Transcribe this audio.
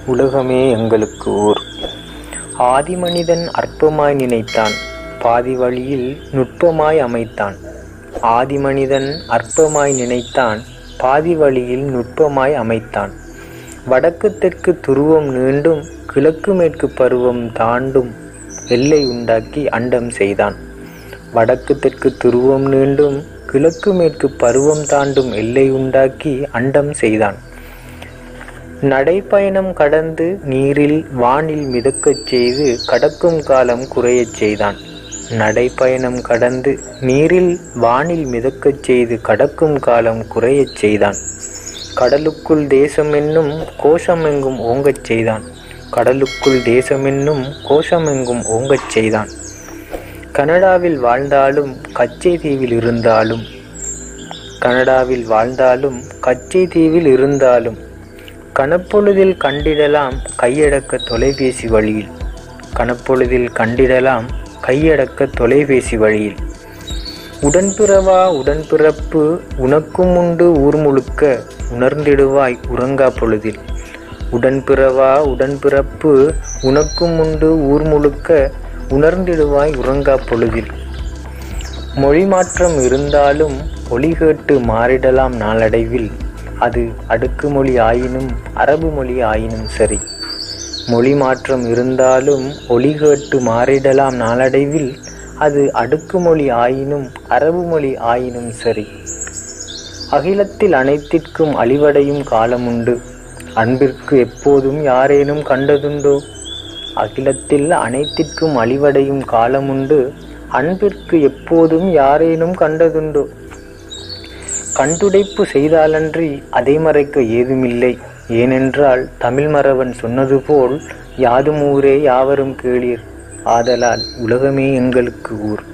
உலகமே எங்களுக்கு ஊர் ஆதிமனிதன் அற்பமாய் நினைத்தான் பாதி வழியில் நுட்பமாய் அமைத்தான் ஆதிமனிதன் அற்பமாய் நினைத்தான் பாதி வழியில் நுட்பமாய் அமைத்தான் வடக்கு தெற்கு துருவம் நீண்டும் கிழக்கு மேற்கு பருவம் தாண்டும் எல்லை உண்டாக்கி அண்டம் செய்தான் வடக்கு தெற்கு துருவம் நீண்டும் கிழக்கு மேற்கு பருவம் தாண்டும் எல்லை உண்டாக்கி அண்டம் செய்தான் நடைப்பயணம் கடந்து நீரில் வானில் மிதக்கச் செய்து கடக்கும் காலம் குறையச் செய்தான் நடைப்பயணம் கடந்து நீரில் வானில் மிதக்கச் செய்து கடக்கும் காலம் குறையச் செய்தான் கடலுக்குள் தேசமென்னும் கோஷமெங்கும் ஓங்கச் செய்தான் கடலுக்குள் தேசமென்னும் கோஷமெங்கும் ஓங்கச் செய்தான் கனடாவில் வாழ்ந்தாலும் கச்சை தீவில் இருந்தாலும் கனடாவில் வாழ்ந்தாலும் கச்சை தீவில் இருந்தாலும் கனப்பொழுதில் கண்டிடலாம் கையடக்க தொலைபேசி வழியில் கனப்பொழுதில் கண்டிடலாம் கையடக்க தொலைபேசி வழியில் உடன்பிறவா உடன்பிறப்பு உனக்கும் உண்டு ஊர் முழுக்க உணர்ந்திடுவாய் உறங்கா பொழுதில் உடன்பிறவா உடன்பிறப்பு உனக்கும் உண்டு ஊர் முழுக்க உணர்ந்திடுவாய் உறங்கா பொழுதில் மொழி மாற்றம் இருந்தாலும் ஒளி கேட்டு மாறிடலாம் நாளடைவில் அது அடுக்குமொழி ஆயினும் அரபு மொழி ஆயினும் சரி மொழி மாற்றம் இருந்தாலும் ஒளி கேட்டு மாறிடலாம் நாளடைவில் அது அடுக்குமொழி ஆயினும் அரபு மொழி ஆயினும் சரி அகிலத்தில் அனைத்திற்கும் அழிவடையும் காலமுண்டு அன்பிற்கு எப்போதும் யாரேனும் கண்டதுண்டோ அகிலத்தில் அனைத்திற்கும் அழிவடையும் காலமுண்டு அன்பிற்கு எப்போதும் யாரேனும் கண்டதுண்டோ கண்டுடைப்பு செய்தாலன்றி அதை மறைக்க ஏதுமில்லை ஏனென்றால் தமிழ் மறவன் சொன்னது போல் யாதும் ஊரே யாவரும் கேளீர் ஆதலால் உலகமே எங்களுக்கு ஊர்